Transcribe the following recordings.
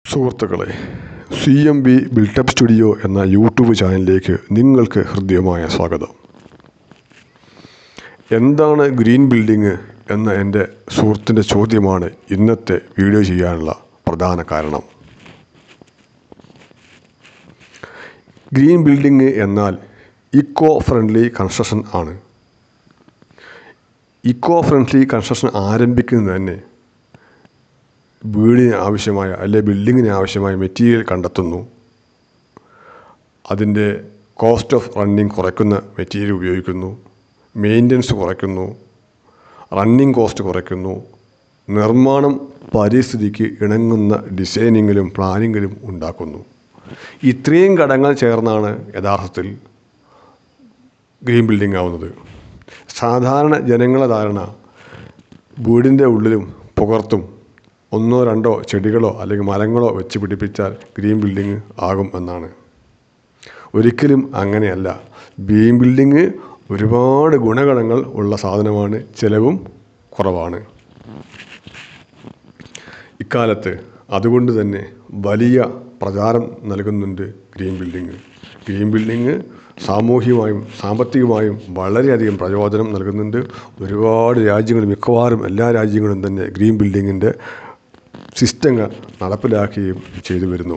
സുഹൃത്തുക്കളെ C M B built up studio എന്ന YouTube ചാനലിലേക്ക് നിങ്ങൾക്ക് ഹൃദ്യമായ സ്വാഗതം എന്താണ് ഗ്രീൻ ബിൽഡിംഗ് എന്ന എൻ്റെ സുഹൃത്തിൻ്റെ ചോദ്യമാണ് ഇന്നത്തെ വീഡിയോ ചെയ്യാനുള്ള പ്രധാന കാരണം ഗ്രീൻ ബിൽഡിംഗ് എന്നാൽ ഇക്കോ ഫ്രണ്ട്ലി കൺസ്ട്രക്ഷൻ ആണ് ഇക്കോ ഫ്രണ്ട്ലി കൺസ്ട്രക്ഷൻ ആരംഭിക്കുന്നത് തന്നെ വീടിന് ആവശ്യമായ അല്ലെ ബിൽഡിങ്ങിന് ആവശ്യമായ മെറ്റീരിയൽ കണ്ടെത്തുന്നു അതിൻ്റെ കോസ്റ്റ് ഓഫ് റണ്ണിങ് കുറയ്ക്കുന്ന മെറ്റീരിയൽ ഉപയോഗിക്കുന്നു മെയിൻ്റനൻസ് കുറയ്ക്കുന്നു റണ്ണിങ് കോസ്റ്റ് കുറയ്ക്കുന്നു നിർമ്മാണം പരിസ്ഥിതിക്ക് ഇണങ്ങുന്ന ഡിസൈനിങ്ങിലും പ്ലാനിങ്ങിലും ഉണ്ടാക്കുന്നു ഇത്രയും ഘടകങ്ങൾ ചേർന്നാണ് യഥാർത്ഥത്തിൽ ഗ്രീൻ ബിൽഡിംഗ് ആവുന്നത് സാധാരണ ജനങ്ങളെ ധാരണ വീടിൻ്റെ ഉള്ളിലും പുറത്തും ഒന്നോ രണ്ടോ ചെടികളോ അല്ലെങ്കിൽ മരങ്ങളോ വെച്ച് പിടിപ്പിച്ചാൽ ഗ്രീൻ ബിൽഡിംഗ് ആകും എന്നാണ് ഒരിക്കലും അങ്ങനെയല്ല ഗ്രീൻ ബിൽഡിംഗ് ഒരുപാട് ഗുണഗണങ്ങൾ ഉള്ള സാധനമാണ് ചിലവും കുറവാണ് ഇക്കാലത്ത് അതുകൊണ്ട് തന്നെ വലിയ പ്രചാരം നൽകുന്നുണ്ട് ഗ്രീൻ ബിൽഡിംഗ് ഗ്രീൻ ബിൽഡിംഗ് സാമൂഹികമായും സാമ്പത്തികമായും വളരെയധികം പ്രയോജനം നൽകുന്നുണ്ട് ഒരുപാട് രാജ്യങ്ങൾ മിക്കവാറും എല്ലാ രാജ്യങ്ങളും തന്നെ ഗ്രീൻ ബിൽഡിങ്ങിൻ്റെ സിസ്റ്റങ്ങൾ നടപ്പിലാക്കുകയും ചെയ്തു വരുന്നു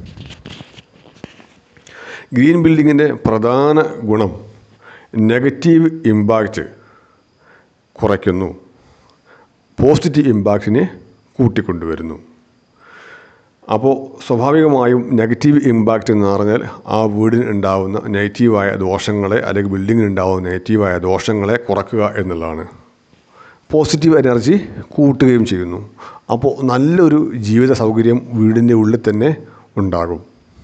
ഗ്രീൻ ബിൽഡിങ്ങിൻ്റെ പ്രധാന ഗുണം നെഗറ്റീവ് ഇമ്പാക്റ്റ് കുറയ്ക്കുന്നു പോസിറ്റീവ് ഇമ്പാക്റ്റിനെ കൂട്ടിക്കൊണ്ടുവരുന്നു അപ്പോൾ സ്വാഭാവികമായും നെഗറ്റീവ് ഇമ്പാക്റ്റ് എന്ന് പറഞ്ഞാൽ ആ വീടിന് ഉണ്ടാവുന്ന നെഗറ്റീവായ ദോഷങ്ങളെ അല്ലെങ്കിൽ ബിൽഡിങ്ങിന് ഉണ്ടാവുന്ന നെഗറ്റീവായ ദോഷങ്ങളെ കുറയ്ക്കുക എന്നുള്ളതാണ് പോസിറ്റീവ് എനർജി കൂട്ടുകയും ചെയ്യുന്നു അപ്പോൾ നല്ലൊരു ജീവിത സൗകര്യം വീടിൻ്റെ ഉള്ളിൽ തന്നെ ഉണ്ടാകും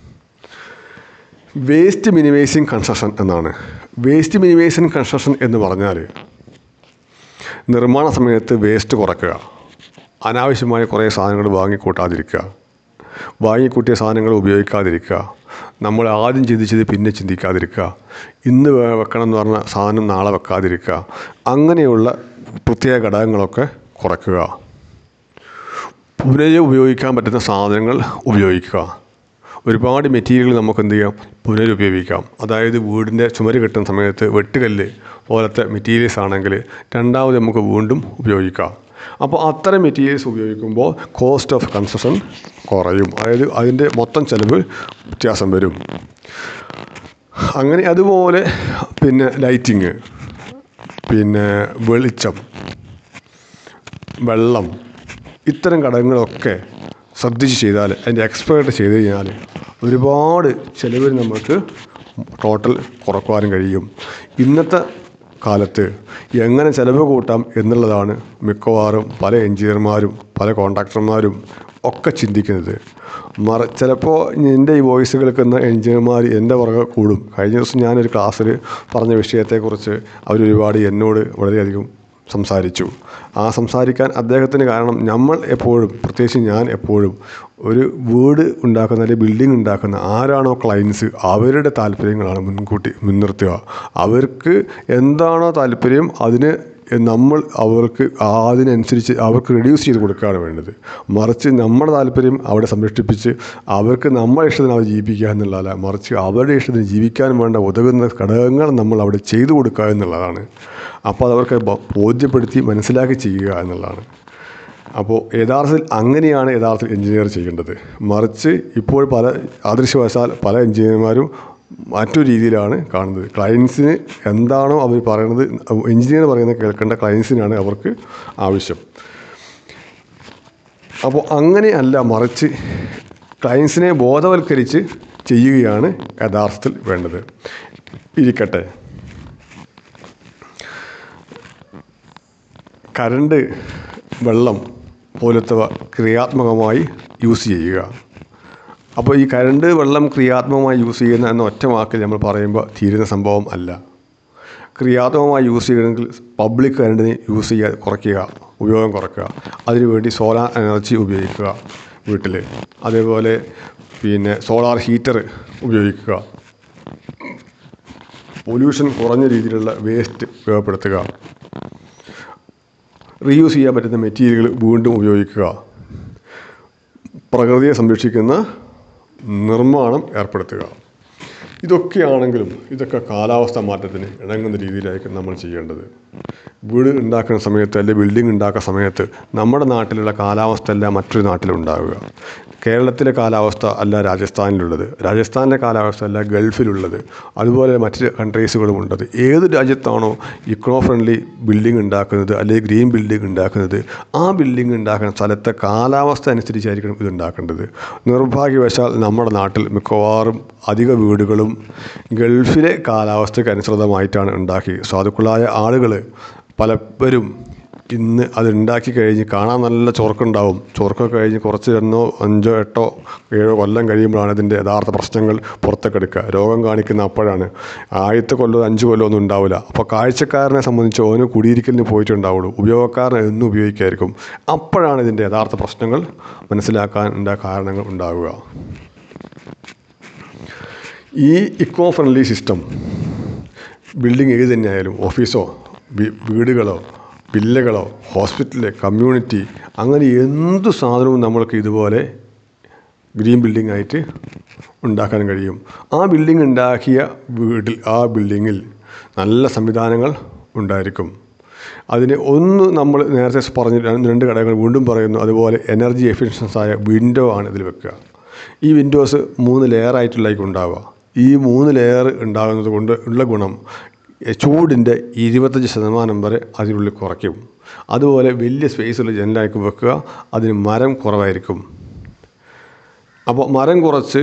വേസ്റ്റ് മിനിമൈസിങ് കൺസ്ട്രക്ഷൻ എന്നാണ് വേസ്റ്റ് മിനിമൈസിങ് കൺസ്ട്രക്ഷൻ എന്ന് പറഞ്ഞാൽ നിർമ്മാണ സമയത്ത് വേസ്റ്റ് കുറയ്ക്കുക അനാവശ്യമായ കുറേ സാധനങ്ങൾ വാങ്ങിക്കൂട്ടാതിരിക്കുക വാങ്ങിക്കൂട്ടിയ സാധനങ്ങൾ ഉപയോഗിക്കാതിരിക്കുക നമ്മൾ ആദ്യം ചിന്തിച്ചത് പിന്നെ ചിന്തിക്കാതിരിക്കുക ഇന്ന് വെക്കണം എന്ന് പറഞ്ഞ സാധനം നാളെ വെക്കാതിരിക്കുക അങ്ങനെയുള്ള പ്രത്യേക ഘടകങ്ങളൊക്കെ കുറയ്ക്കുക പുനര് ഉപയോഗിക്കാൻ പറ്റുന്ന സാധനങ്ങൾ ഉപയോഗിക്കുക ഒരുപാട് മെറ്റീരിയൽ നമുക്ക് എന്ത് ചെയ്യാം പുനരുപയോഗിക്കാം അതായത് വീടിൻ്റെ ചുമര് കെട്ടുന്ന സമയത്ത് വെട്ടുകല്ല് പോലത്തെ മെറ്റീരിയൽസ് ആണെങ്കിൽ രണ്ടാമത് നമുക്ക് വീണ്ടും ഉപയോഗിക്കാം അപ്പോൾ അത്തരം മെറ്റീരിയൽസ് ഉപയോഗിക്കുമ്പോൾ കോസ്റ്റ് ഓഫ് കൺസ്ട്രക്ഷൻ കുറയും അതായത് അതിൻ്റെ മൊത്തം ചിലവ് വ്യത്യാസം വരും അങ്ങനെ അതുപോലെ പിന്നെ ലൈറ്റിങ് പിന്നെ വെളിച്ചം വെള്ളം ഇത്തരം ഘടകങ്ങളൊക്കെ ശ്രദ്ധിച്ച് ചെയ്താൽ അതിൻ്റെ എക്സ്പേർട്ട് ചെയ്ത് കഴിഞ്ഞാൽ ഒരുപാട് ചിലവിൽ നമുക്ക് ടോട്ടൽ കുറക്കുവാനും കഴിയും ഇന്നത്തെ കാലത്ത് എങ്ങനെ ചിലവ് കൂട്ടാം എന്നുള്ളതാണ് മിക്കവാറും പല എൻജിനീയർമാരും പല കോൺട്രാക്ടർമാരും ഒക്കെ ചിന്തിക്കുന്നത് മറ ചിലപ്പോൾ എൻ്റെ ഈ വോയിസ് കേൾക്കുന്ന എൻജിനീയർമാർ എൻ്റെ പുറകെ കൂടും കഴിഞ്ഞ ദിവസം ഞാനൊരു ക്ലാസ്സിൽ പറഞ്ഞ വിഷയത്തെക്കുറിച്ച് അവരൊരുപാട് എന്നോട് വളരെയധികം സംസാരിച്ചു ആ സംസാരിക്കാൻ അദ്ദേഹത്തിന് കാരണം നമ്മൾ എപ്പോഴും പ്രത്യേകിച്ച് ഞാൻ എപ്പോഴും ഒരു വീട് ഉണ്ടാക്കുന്ന അല്ലെങ്കിൽ ബിൽഡിംഗ് ഉണ്ടാക്കുന്ന ആരാണോ ക്ലയൻസ് അവരുടെ താല്പര്യങ്ങളാണ് മുൻകൂട്ടി മുൻനിർത്തുക അവർക്ക് എന്താണോ താല്പര്യം അതിന് നമ്മൾ അവർക്ക് അതിനനുസരിച്ച് അവർക്ക് റെഡ്യൂസ് ചെയ്ത് കൊടുക്കുകയാണ് വേണ്ടത് മറിച്ച് നമ്മുടെ താല്പര്യം അവിടെ സംരക്ഷിപ്പിച്ച് അവർക്ക് നമ്മുടെ ഇഷ്ടത്തിന് അവർ ജീവിക്കുക എന്നുള്ളതല്ല മറിച്ച് അവരുടെ ഇഷ്ടത്തിന് ജീവിക്കാൻ വേണ്ട ഉതകുന്ന ഘടകങ്ങൾ നമ്മൾ അവിടെ ചെയ്തു കൊടുക്കുക എന്നുള്ളതാണ് അപ്പോൾ അതവർക്ക് ബോധ്യപ്പെടുത്തി മനസ്സിലാക്കി ചെയ്യുക എന്നുള്ളതാണ് അപ്പോൾ യഥാർത്ഥത്തിൽ അങ്ങനെയാണ് യഥാർത്ഥത്തിൽ എഞ്ചിനീയർ ചെയ്യേണ്ടത് മറിച്ച് ഇപ്പോൾ പല ആദർശവശാൽ പല എഞ്ചിനീയർമാരും മറ്റൊരു രീതിയിലാണ് കാണുന്നത് ക്ലയൻസിന് എന്താണോ അവർ പറയുന്നത് എഞ്ചിനീയർ പറയുന്നത് കേൾക്കേണ്ട ക്ലയൻസിനാണ് അവർക്ക് ആവശ്യം അപ്പോൾ അങ്ങനെയല്ല മറിച്ച് ക്ലയൻസിനെ ബോധവൽക്കരിച്ച് ചെയ്യുകയാണ് യഥാർത്ഥത്തിൽ വേണ്ടത് ഇരിക്കട്ടെ കരണ്ട് വെള്ളം പോലത്തവ ക്രിയാത്മകമായി യൂസ് ചെയ്യുക അപ്പോൾ ഈ കരണ്ട് വെള്ളം ക്രിയാത്മകമായി യൂസ് ചെയ്യുന്ന എന്ന ഒറ്റ വാക്കിൽ നമ്മൾ പറയുമ്പോൾ തീരുന്ന സംഭവം അല്ല ക്രിയാത്മകമായി യൂസ് ചെയ്യണമെങ്കിൽ പബ്ലിക് കരണ്ടിനെ യൂസ് ചെയ്യുക കുറയ്ക്കുക ഉപയോഗം കുറയ്ക്കുക അതിനുവേണ്ടി സോലാർ എനർജി ഉപയോഗിക്കുക വീട്ടിൽ അതേപോലെ പിന്നെ സോളാർ ഹീറ്റർ ഉപയോഗിക്കുക പൊല്യൂഷൻ കുറഞ്ഞ രീതിയിലുള്ള വേസ്റ്റ് ഉപയോഗപ്പെടുത്തുക റീയൂസ് ചെയ്യാൻ പറ്റുന്ന മെറ്റീരിയലുകൾ വീണ്ടും ഉപയോഗിക്കുക പ്രകൃതിയെ സംരക്ഷിക്കുന്ന നിർമ്മാണം ഏർപ്പെടുത്തുക ഇതൊക്കെയാണെങ്കിലും ഇതൊക്കെ കാലാവസ്ഥ മാറ്റത്തിന് ഇണങ്ങുന്ന രീതിയിലായിരിക്കും നമ്മൾ ചെയ്യേണ്ടത് വീട് ഉണ്ടാക്കുന്ന സമയത്ത് അല്ലെങ്കിൽ ബിൽഡിംഗ് ഉണ്ടാക്കുന്ന സമയത്ത് നമ്മുടെ നാട്ടിലുള്ള കാലാവസ്ഥ അല്ല മറ്റൊരു നാട്ടിലുണ്ടാവുക കേരളത്തിലെ കാലാവസ്ഥ അല്ല രാജസ്ഥാനിലുള്ളത് രാജസ്ഥാനിലെ കാലാവസ്ഥ അല്ല ഗൾഫിലുള്ളത് അതുപോലെ മറ്റ് കൺട്രീസുകളും ഉള്ളത് ഏത് രാജ്യത്താണോ ഇക്കോ ഫ്രണ്ട്ലി ബിൽഡിംഗ് ഉണ്ടാക്കുന്നത് അല്ലെങ്കിൽ ഗ്രീൻ ബിൽഡിംഗ് ഉണ്ടാക്കുന്നത് ആ ബിൽഡിംഗ് ഉണ്ടാക്കുന്ന സ്ഥലത്തെ കാലാവസ്ഥ അനുസരിച്ചായിരിക്കണം ഇത് ഉണ്ടാക്കേണ്ടത് നിർഭാഗ്യവശാൽ നമ്മുടെ നാട്ടിൽ മിക്കവാറും അധിക വീടുകളും ഗൾഫിലെ കാലാവസ്ഥയ്ക്ക് അനുസൃതമായിട്ടാണ് ഉണ്ടാക്കി സാധുക്കളായ ആളുകൾ പലപ്പോഴും ഇന്ന് അത് ഉണ്ടാക്കി കഴിഞ്ഞ് കാണാൻ നല്ല ചൊറുക്കുണ്ടാവും ചൊറുക്കൊക്കെ കഴിഞ്ഞ് കുറച്ച് രണ്ടോ അഞ്ചോ എട്ടോ ഏഴോ കൊല്ലം കഴിയുമ്പോഴാണ് ഇതിൻ്റെ യഥാർത്ഥ പ്രശ്നങ്ങൾ പുറത്തേക്ക് എടുക്കുക രോഗം കാണിക്കുന്ന അപ്പോഴാണ് ആദ്യത്തെ കൊല്ലം അഞ്ച് കൊല്ലം ഒന്നും ഉണ്ടാവില്ല അപ്പോൾ കാഴ്ചക്കാരനെ സംബന്ധിച്ച് ഓന് കുടിയിരിക്കലിന് പോയിട്ടുണ്ടാവുള്ളൂ ഉപയോഗക്കാരൻ എന്നും ഉപയോഗിക്കായിരിക്കും അപ്പോഴാണ് ഇതിൻ്റെ യഥാർത്ഥ പ്രശ്നങ്ങൾ മനസ്സിലാക്കാൻ ഉണ്ടാ കാരണങ്ങൾ ഉണ്ടാവുക ഈ ഇക്കോ ഫ്രണ്ട്ലി സിസ്റ്റം ബിൽഡിംഗ് ഏത് തന്നെയായാലും ഓഫീസോ വി- വീടുകളോ വില്ലകളോ ഹോസ്പിറ്റല് കമ്മ്യൂണിറ്റി അങ്ങനെ എന്ത് സാധനവും നമ്മൾക്ക് ഇതുപോലെ ഗ്രീൻ ബിൽഡിംഗ് ആയിട്ട് ഉണ്ടാക്കാൻ കഴിയും ആ ബിൽഡിംഗ് ഉണ്ടാക്കിയ വീട്ടിൽ ആ ബിൽഡിങ്ങിൽ നല്ല സംവിധാനങ്ങൾ ഉണ്ടായിരിക്കും അതിന് ഒന്ന് നമ്മൾ നേരത്തെ പറഞ്ഞ രണ്ട് രണ്ട് ഘടകങ്ങൾ വീണ്ടും പറയുന്നു അതുപോലെ എനർജി എഫിഷ്യൻസ് ആയ വിൻഡോ ആണ് ഇതിൽ വെക്കുക ഈ വിൻഡോസ് മൂന്ന് ലെയർ ആയിട്ടുള്ളതായിരിക്കും ഉണ്ടാവുക ഈ മൂന്ന് ലെയർ ഉണ്ടാകുന്നത് കൊണ്ട് ഉള്ള ഗുണം എ, ചൂടിൻ്റെ ഇരുപത്തഞ്ച് ശതമാനം വരെ അതിനുള്ളിൽ കുറയ്ക്കും അതുപോലെ വലിയ സ്പേസുള്ള ജനലായിരിക്കും വെക്കുക അതിന് മരം കുറവായിരിക്കും അപ്പോൾ മരം കുറച്ച്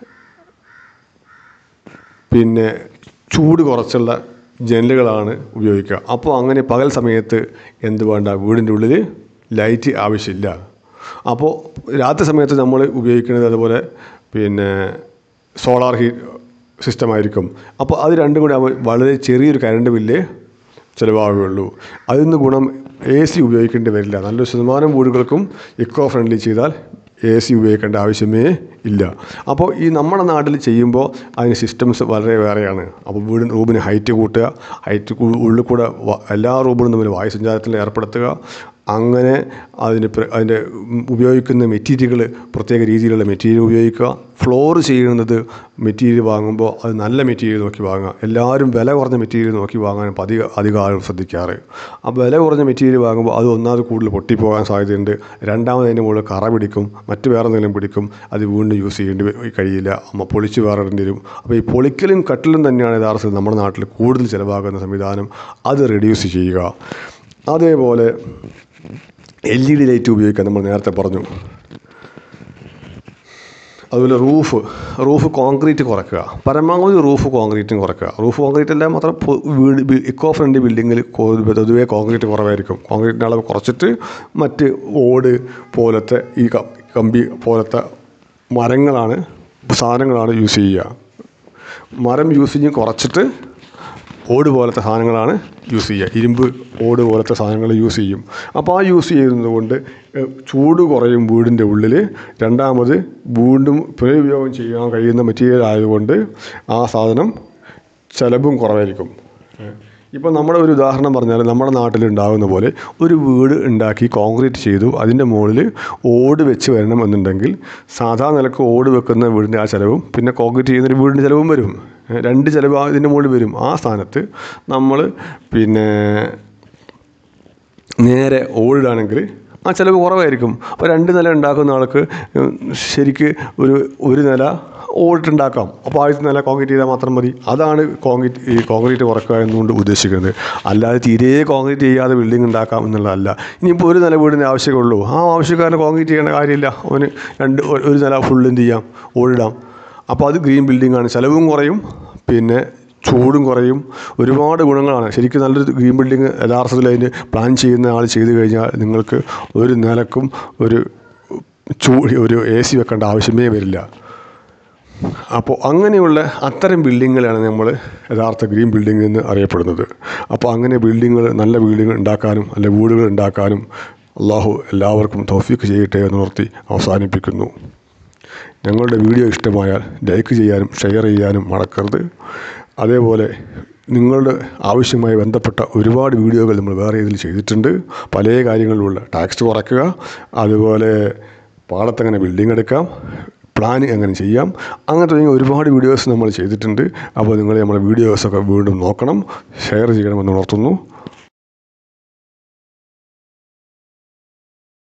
പിന്നെ ചൂട് കുറച്ചുള്ള ജനലുകളാണ് ഉപയോഗിക്കുക അപ്പോൾ അങ്ങനെ പകൽ സമയത്ത് എന്ത് വേണ്ട വീടിൻ്റെ ഉള്ളിൽ ലൈറ്റ് ആവശ്യമില്ല അപ്പോൾ രാത്രി സമയത്ത് നമ്മൾ ഉപയോഗിക്കുന്നത് അതുപോലെ പിന്നെ സോളാർ ഹീ സിസ്റ്റമായിരിക്കും അപ്പോൾ അത് രണ്ടും കൂടി ആകുമ്പോൾ വളരെ ചെറിയൊരു കറണ്ട് ബില്ല് ചിലവാകുകയുള്ളൂ അതിൽ നിന്ന് ഗുണം എ സി ഉപയോഗിക്കേണ്ടി വരില്ല നല്ലൊരു ശതമാനം വീടുകൾക്കും ഇക്കോ ഫ്രണ്ട്ലി ചെയ്താൽ എ സി ഉപയോഗിക്കേണ്ട ആവശ്യമേ ഇല്ല അപ്പോൾ ഈ നമ്മുടെ നാട്ടിൽ ചെയ്യുമ്പോൾ അതിന് സിസ്റ്റംസ് വളരെ വേറെയാണ് അപ്പോൾ വീട് റൂമിന് ഹൈറ്റ് കൂട്ടുക ഹൈറ്റ് കൂ- ഉള്ളിൽ കൂടെ വ- എല്ലാ റൂമിനും തമ്മിൽ വായു സഞ്ചാരത്തിൽ ഏർപ്പെടുത്തുക അങ്ങനെ അതിന് പ്ര- അതിൻ്റെ ഉം ഉപയോഗിക്കുന്ന മെറ്റീരിയലുകൾ പ്രത്യേക രീതിയിലുള്ള മെറ്റീരിയൽ ഉപയോഗിക്കുക ഫ്ലോർ ചെയ്യുന്നത് മെറ്റീരിയൽ വാങ്ങുമ്പോൾ അത് നല്ല മെറ്റീരിയൽ നോക്കി വാങ്ങുക എല്ലാവരും വില കുറഞ്ഞ മെറ്റീരിയൽ നോക്കി വാങ്ങാൻ അധിക അധികം ആളും ശ്രദ്ധിക്കാറ് ആ വില കുറഞ്ഞ മെറ്റീരിയൽ വാങ്ങുമ്പോൾ അത് ഒന്നാമത് കൂടുതൽ പൊട്ടിപ്പോകാൻ സാധ്യതയുണ്ട് രണ്ടാമത് അതിൻ്റെ മുകളിൽ കറ പിടിക്കും മറ്റ് വേറെ എന്തെങ്കിലും പിടിക്കും അത് വീണ്ടും യൂസ് ചെയ്യേണ്ടി വ- കഴിയില്ല അമ്മ പൊളിച്ച് വേറെ ഇടേണ്ടി വരും അപ്പോൾ ഈ പൊളിക്കലും കട്ടിലും തന്നെയാണ് യഥാർത്ഥത്തിൽ നമ്മുടെ നാട്ടിൽ കൂടുതൽ ചിലവാകുന്ന സംവിധാനം അത് റെഡ്യൂസ് ചെയ്യുക അതേപോലെ എൽ ഇ ഡി ലൈറ്റ് ഉപയോഗിക്കാൻ നമ്മൾ നേരത്തെ പറഞ്ഞു അതുപോലെ റൂഫ് റൂഫ് കോൺക്രീറ്റ് കുറയ്ക്കുക പരമാവധി റൂഫ് കോൺക്രീറ്റും കുറയ്ക്കുക റൂഫ് കോൺക്രീറ്റ് എല്ലാം മാത്രം പൊ- വീട് ബി- ഇക്കോ ഫ്രണ്ട്ലി ബിൽഡിങ്ങിൽ പൊതുവേ കോൺക്രീറ്റ് കുറവായിരിക്കും കോൺക്രീറ്റിൻ്റെ അളവ് കുറച്ചിട്ട് മറ്റ് ഓട് പോലത്തെ ഈ ക- കമ്പി പോലത്തെ മരങ്ങളാണ് സാധനങ്ങളാണ് യൂസ് ചെയ്യുക മരം യൂസിങ് കുറച്ചിട്ട് ഓട് പോലത്തെ സാധനങ്ങളാണ് യൂസ് ചെയ്യുക ഇരുമ്പ് ഓട് പോലത്തെ സാധനങ്ങൾ യൂസ് ചെയ്യും അപ്പോൾ ആ യൂസ് ചെയ്യുന്നത് കൊണ്ട് ഏഹ്, ചൂട് കുറയും വീടിൻ്റെ ഉള്ളിൽ രണ്ടാമത് വീണ്ടും പുനരുപയോഗം ചെയ്യാൻ കഴിയുന്ന മെറ്റീരിയൽ ആയതുകൊണ്ട് ആ സാധനം ചിലവും കുറവായിരിക്കും ഇപ്പോൾ നമ്മുടെ ഒരു ഉദാഹരണം പറഞ്ഞാൽ നമ്മുടെ നാട്ടിൽ ഉണ്ടാകുന്ന പോലെ ഒരു വീട് ഉണ്ടാക്കി കോൺക്രീറ്റ് ചെയ്തു അതിൻ്റെ മുകളിൽ ഓട് വെച്ച് വരണം എന്നുണ്ടെങ്കിൽ സാധാ നിലക്ക് ഓട് വെക്കുന്ന വീടിൻ്റെ ആ ചിലവും പിന്നെ കോൺക്രീറ്റ് ചെയ്യുന്ന ഒരു വീടിൻ്റെ ചിലവും വരും ഏ, രണ്ട് ചിലവ് ആ ഇതിൻ്റെ മുകളിൽ വരും ആ സ്ഥാനത്ത് നമ്മൾ പിന്നെ നേരെ ഓടിടാണെങ്കിൽ ആ ചിലവ് കുറവായിരിക്കും അപ്പോൾ രണ്ട് നില ഉണ്ടാക്കുന്ന ആൾക്ക് ഉം, ശരിക്ക് ഒരു ഒരു നില ഓടിട്ടുണ്ടാക്കാം അപ്പോൾ ആദ്യത്തെ നില കോൺക്രീറ്റ് ചെയ്താൽ മാത്രം മതി അതാണ് കോൺക്രീറ്റ് ഈ കോൺക്രീറ്റ് കുറക്കുക എന്നുകൊണ്ട് ഉദ്ദേശിക്കുന്നത് അല്ലാതെ തീരെ കോൺക്രീറ്റ് ചെയ്യാതെ ബിൽഡിംഗ് ഉണ്ടാക്കാം എന്നുള്ളതല്ല ഇനിയിപ്പോൾ ഒരു നില വീടിന് ആവശ്യമേ ആ ആവശ്യക്കാരന് കോൺക്രീറ്റ് ചെയ്യേണ്ട കാര്യമില്ല അവന് രണ്ട് ഒരു- ഒരു നില ഫുൾ എന്ത് ചെയ്യാം ഓടിടാം അപ്പോൾ അത് ഗ്രീൻ ബിൽഡിംഗ് ആണ് ചിലവും കുറയും പിന്നെ ചൂടും കുറയും ഒരുപാട് ഗുണങ്ങളാണ് ശരിക്കും നല്ലൊരു ഗ്രീൻ ബിൽഡിംഗ് യഥാർത്ഥത്തിൽ അതിന് പ്ലാൻ ചെയ്യുന്ന ആൾ ചെയ്തു കഴിഞ്ഞാൽ നിങ്ങൾക്ക് ഒരു നിലക്കും ഒരു ചൂ ഒരു എ സി വെക്കേണ്ട ആവശ്യമേ വരില്ല അപ്പോൾ അങ്ങനെയുള്ള അത്തരം ബിൽഡിങ്ങുകളാണ് നമ്മൾ യഥാർത്ഥ ഗ്രീൻ ബിൽഡിംഗ് എന്ന് അറിയപ്പെടുന്നത് അപ്പോൾ അങ്ങനെ ബിൽഡിങ്ങുകൾ നല്ല ബിൽഡിങ്ങുകൾ ഉണ്ടാക്കാനും അല്ല വീടുകൾ ഉണ്ടാക്കാനും അള്ളാഹു എല്ലാവർക്കും തൗഫീക്ക് ചെയ്യട്ടെ എന്ന് നിർത്തി അവസാനിപ്പിക്കുന്നു ഞങ്ങളുടെ വീഡിയോ ഇഷ്ടമായാൽ ലൈക്ക് ചെയ്യാനും ഷെയർ ചെയ്യാനും മറക്കരുത് അതേപോലെ നിങ്ങളുടെ ആവശ്യമായി ബന്ധപ്പെട്ട ഒരുപാട് വീഡിയോകൾ നമ്മൾ വേറെ ഇതിൽ ചെയ്തിട്ടുണ്ട് പല കാര്യങ്ങളിലുള്ള ടാക്സ് കുറയ്ക്കുക അതുപോലെ പാടത്തെങ്ങനെ ബിൽഡിംഗ് എടുക്കാം പ്ലാൻ എങ്ങനെ ചെയ്യാം അങ്ങനെ തുടങ്ങിയ ഒരുപാട് വീഡിയോസ് നമ്മൾ ചെയ്തിട്ടുണ്ട് അപ്പോൾ നിങ്ങൾ നമ്മുടെ വീഡിയോസൊക്കെ വീണ്ടും നോക്കണം ഷെയർ ചെയ്യണമെന്ന് ഉണർത്തുന്നു